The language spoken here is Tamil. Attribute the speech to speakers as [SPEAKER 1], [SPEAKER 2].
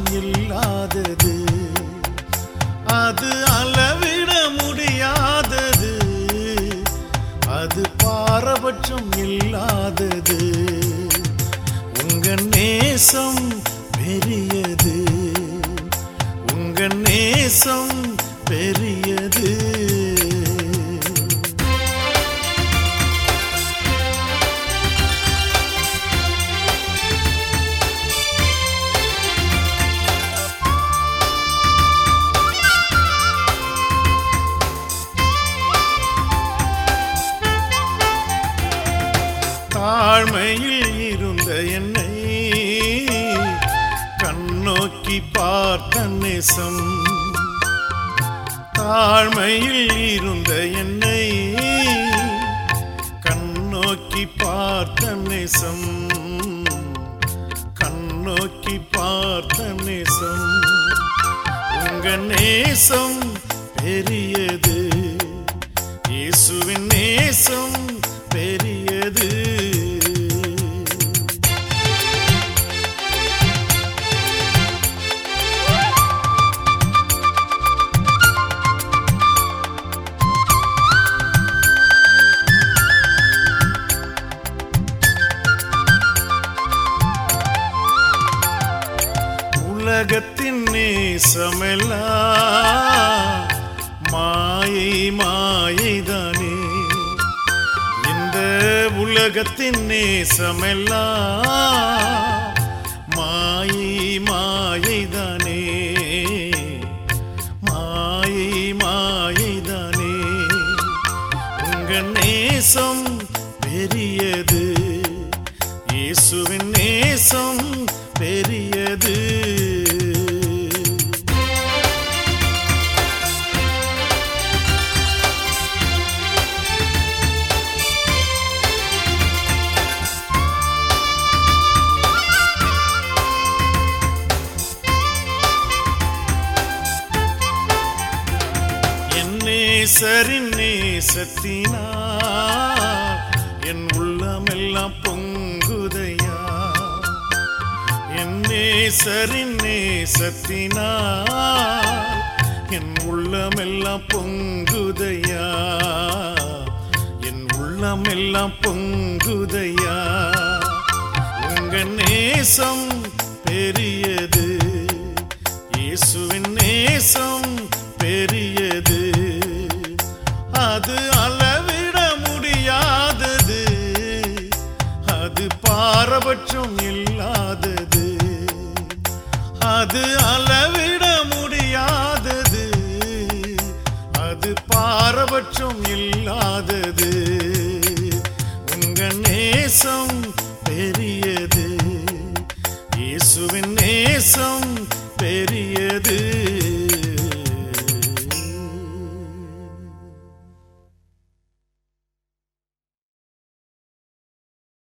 [SPEAKER 1] பாரபட்சம் இல்லாதது அது அளவிட முடியாதது அது பாரபட்சம் இல்லாதது உங்க நேசம் பெரியது உங்க நேசம் பெரியது தாழ்மையில் இருந்த என்னை கண்ணோக்கி பார்த்த நேசம் தாழ்மையில் இருந்த என்னை கண்ணோக்கி பார்த்த நேசம் கண்ணோக்கி பார்த்த நேசம் உங்க நேசம் பெரியது இயேசுவின் நேசம் பெரியது உலகத்தின் நேசமெல்லாம் மாயை மாயைதானே இந்த உலகத்தின் நேசமெல்லாம் மாயை மாயைதானே மாயை மாயைதானே உங்க நேசம் பெரியது இயேசுவின் நேசம் பெரியது என் நேசரின் நேசத்தினா என் உள்ளமெல்லாம் பொங்குதையா என் நேசரின் நேசத்தினா என் உள்ளமெல்லாம் பொங்குதையா என் உள்ளமெல்லாம் பொங்குதையா உங்க நேசம் பெரியது இயேசுவின் நேசம் பெரியது